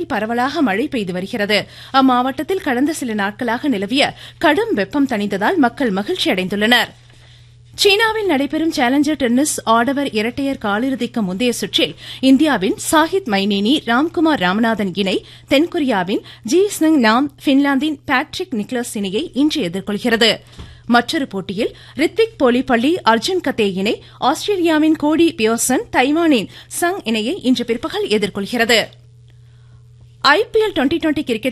பரவலாக மழை பெய்து வருகிறது அம்மாவட்டத்தில் கடந்த சில நாட்களாக நிலவிய கடும் வெப்பம் தணிந்ததால் மக்கள் மகிழ்ச்சி அடைந்துள்ளனா் சீனாவில் நடைபெறும் சேலஞ்சர் டென்னிஸ் ஆடவர் இரட்டையர் காலிறுதிக்கு முந்தைய சுற்றில் இந்தியாவின் சாஹித் மைனேனி ராம்குமார் ராமநாதன் இணை தென்கொரியாவின் ஜி ஸ்னங் நாம் பின்லாந்தின் பேட்ரிக் நிக்லஸ் இணையை இன்று எதிர்கொள்கிறது மற்றொரு போட்டியில் ரித்விக் போலிப்பள்ளி அர்ஜுன் கத்தே இணை ஆஸ்திரேலியாவின் கோடி பியோசன் தைவானின் சங் இணையை இன்று பிற்பகல் எதிர்கொள்கிறது ஐபிஎல் டுவெண்டி டுவெண்டி கிரிக்கெட்